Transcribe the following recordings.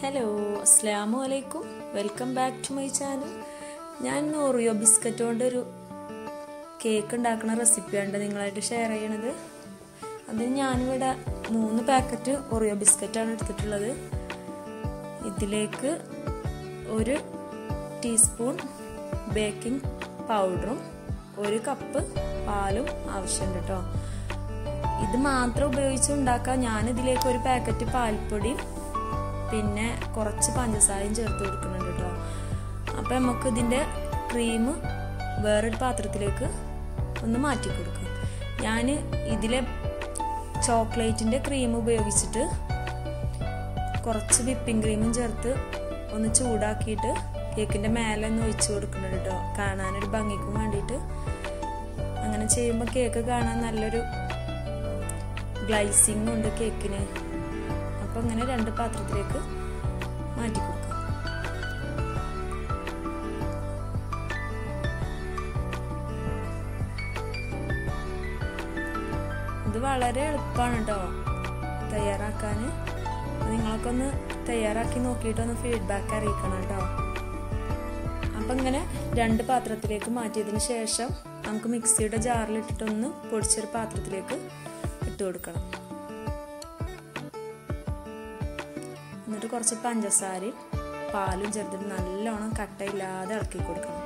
hello അസ്സാമു അലൈക്കും welcome back to my channel ഞാൻ ഇന്ന് ഓറിയോ ബിസ്ക്കറ്റ് കൊണ്ട് ഒരു കേക്ക് ഉണ്ടാക്കുന്ന റെസിപ്പിയാണ് നിങ്ങളായിട്ട് ഷെയർ ചെയ്യണത് അതിന് ഞാനിവിടെ മൂന്ന് പാക്കറ്റ് ഓറിയോ ബിസ്ക്കറ്റാണ് എടുത്തിട്ടുള്ളത് ഇതിലേക്ക് ഒരു ടീസ്പൂൺ ബേക്കിംഗ് പൗഡറും ഒരു കപ്പ് പാലും ആവശ്യമുണ്ട് കേട്ടോ ഇത് മാത്രം ഉപയോഗിച്ച് ഉണ്ടാക്കാൻ ഞാൻ ഇതിലേക്ക് ഒരു പാക്കറ്റ് പാൽപ്പൊടിയും പിന്നെ കുറച്ച് പഞ്ചസാരയും ചേർത്ത് കൊടുക്കുന്നുണ്ട് കേട്ടോ അപ്പം നമുക്ക് ഇതിൻ്റെ ക്രീം വേറൊരു പാത്രത്തിലേക്ക് ഒന്ന് മാറ്റി കൊടുക്കാം ഞാൻ ഇതിലെ ചോക്ലേറ്റിൻ്റെ ക്രീം ഉപയോഗിച്ചിട്ട് കുറച്ച് വിപ്പിംഗ് ക്രീമും ചേർത്ത് ഒന്ന് ചൂടാക്കിയിട്ട് കേക്കിൻ്റെ മേലെ ഒന്ന് ഒഴിച്ചു കൊടുക്കുന്നുണ്ട് കേട്ടോ കാണാനൊരു ഭംഗിക്കും വേണ്ടിയിട്ട് അങ്ങനെ ചെയ്യുമ്പോൾ കേക്ക് കാണാൻ നല്ലൊരു ഗ്ലൈസിങ് ഉണ്ട് കേക്കിന് അപ്പോൾ അങ്ങനെ രണ്ട് പാത്രത്തിലേക്ക് മാറ്റി കൊടുക്കാം ഇത് വളരെ എളുപ്പമാണ് കേട്ടോ തയ്യാറാക്കാൻ നിങ്ങളൊക്കെ ഒന്ന് തയ്യാറാക്കി നോക്കിയിട്ടൊന്ന് ഫീഡ്ബാക്ക് അറിയിക്കണം കേട്ടോ അപ്പം ഇങ്ങനെ രണ്ട് പാത്രത്തിലേക്ക് മാറ്റിയതിന് ശേഷം നമുക്ക് മിക്സിയുടെ ജാറിലിട്ടിട്ടൊന്ന് പൊടിച്ചൊരു പാത്രത്തിലേക്ക് ഇട്ട് കൊടുക്കണം എന്നിട്ട് കുറച്ച് പഞ്ചസാരയും പാലും ചേർത്തിട്ട് നല്ലോണം കട്ടയില്ലാതെ ഇളക്കി കൊടുക്കണം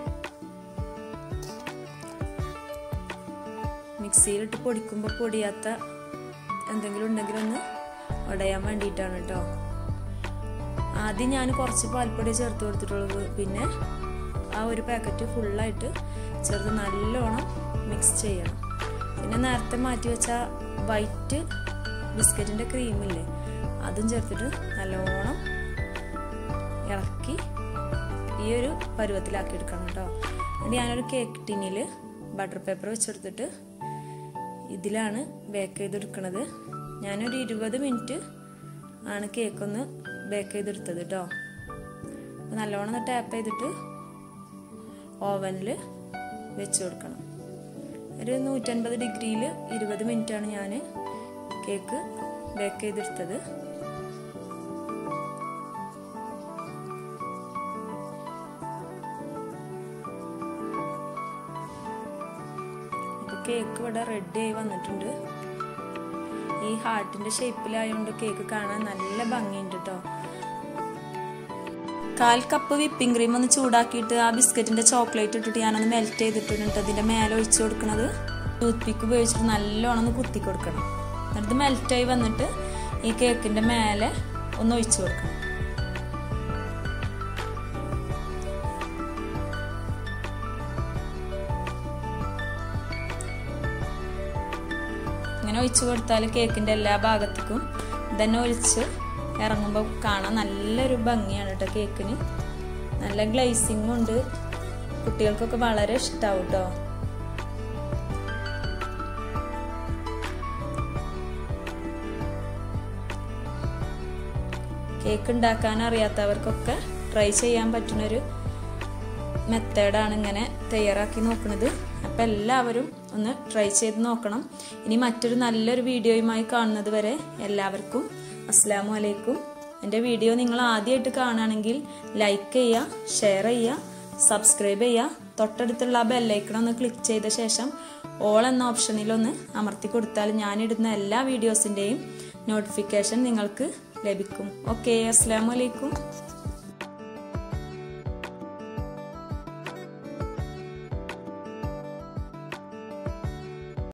മിക്സിയിലിട്ട് പൊടിക്കുമ്പോൾ പൊടിയാത്ത എന്തെങ്കിലും ഉണ്ടെങ്കിൽ ഒന്ന് ഉടയാൻ വേണ്ടിയിട്ടാണ് കേട്ടോ ആദ്യം ഞാൻ കുറച്ച് പാൽപ്പൊടി ചേർത്ത് കൊടുത്തിട്ടുള്ളത് പിന്നെ ആ ഒരു പാക്കറ്റ് ഫുള്ളായിട്ട് ചേർത്ത് നല്ലോണം മിക്സ് ചെയ്യണം പിന്നെ നേരത്തെ മാറ്റി വെച്ച വൈറ്റ് ബിസ്ക്കറ്റിൻ്റെ ക്രീമില്ലേ അതും ചേർത്തിട്ട് നല്ലോണം ഇളക്കി ഈ ഒരു പരുവത്തിലാക്കി എടുക്കണം കേട്ടോ എന്നിട്ട് ഞാനൊരു കേക്ക് ടിന്നിൽ ബട്ടർ പേപ്പർ വെച്ചെടുത്തിട്ട് ഇതിലാണ് ബേക്ക് ചെയ്തെടുക്കുന്നത് ഞാനൊരു ഇരുപത് മിനിറ്റ് ആണ് കേക്കൊന്ന് ബേക്ക് ചെയ്തെടുത്തത് കേട്ടോ നല്ലോണം ടാപ്പ് ചെയ്തിട്ട് ഓവനിൽ വെച്ച് കൊടുക്കണം ഒരു നൂറ്റൻപത് ഡിഗ്രിയിൽ ഇരുപത് മിനിറ്റാണ് ഞാൻ കേക്ക് ബേക്ക് ചെയ്തെടുത്തത് കേക്ക് ഇവിടെ റെഡി ആയി വന്നിട്ടുണ്ട് ഈ ഹാർട്ടിന്റെ ഷേപ്പിലായതുകൊണ്ട് കേക്ക് കാണാൻ നല്ല ഭംഗിയുണ്ട് കേട്ടോ കാൽ കപ്പ് വിപ്പിംഗ് ക്രീം ഒന്ന് ചൂടാക്കിയിട്ട് ആ ബിസ്ക്കറ്റിന്റെ ചോക്ലേറ്റ് ഇട്ടിട്ട് ഞാനൊന്ന് മെൽറ്റ് ചെയ്തിട്ടുണ്ട് അതിന്റെ മേലെ ഒഴിച്ചു കൊടുക്കുന്നത് ടൂത്ത് പിക്ക് ഉപയോഗിച്ചിട്ട് നല്ലോണം ഒന്ന് കുത്തി കൊടുക്കണം എന്നിട്ട് മെൽറ്റായി വന്നിട്ട് ഈ കേക്കിന്റെ മേലെ ഒന്ന് ഒഴിച്ചു കൊടുക്കണം ഇങ്ങനെ ഒഴിച്ചു കൊടുത്താൽ കേക്കിൻ്റെ എല്ലാ ഭാഗത്തേക്കും ഇതന്നെ ഒഴിച്ച് ഇറങ്ങുമ്പോൾ കാണാൻ നല്ലൊരു ഭംഗിയാണ് കേട്ടോ കേക്കിന് നല്ല ഗ്ലേസിങ്ങും ഉണ്ട് കുട്ടികൾക്കൊക്കെ വളരെ ഇഷ്ടാവും കേട്ടോ കേക്ക് ഉണ്ടാക്കാൻ അറിയാത്തവർക്കൊക്കെ ട്രൈ ചെയ്യാൻ പറ്റുന്നൊരു മെത്തേഡാണ് ഇങ്ങനെ തയ്യാറാക്കി നോക്കുന്നത് അപ്പം എല്ലാവരും ഒന്ന് ട്രൈ ചെയ്ത് നോക്കണം ഇനി മറ്റൊരു നല്ലൊരു വീഡിയോയുമായി കാണുന്നത് വരെ എല്ലാവർക്കും അസ്സാം വലൈക്കും എൻ്റെ വീഡിയോ നിങ്ങൾ ആദ്യമായിട്ട് കാണുകയാണെങ്കിൽ ലൈക്ക് ചെയ്യുക ഷെയർ ചെയ്യുക സബ്സ്ക്രൈബ് ചെയ്യുക തൊട്ടടുത്തുള്ള ആ ബെല്ലൈക്കൺ ഒന്ന് ക്ലിക്ക് ചെയ്ത ശേഷം ഓൾ എന്ന ഓപ്ഷനിലൊന്ന് അമർത്തി കൊടുത്താൽ ഞാനിടുന്ന എല്ലാ വീഡിയോസിൻ്റെയും നോട്ടിഫിക്കേഷൻ നിങ്ങൾക്ക് ലഭിക്കും ഓക്കെ അസ്സാം വലൈക്കും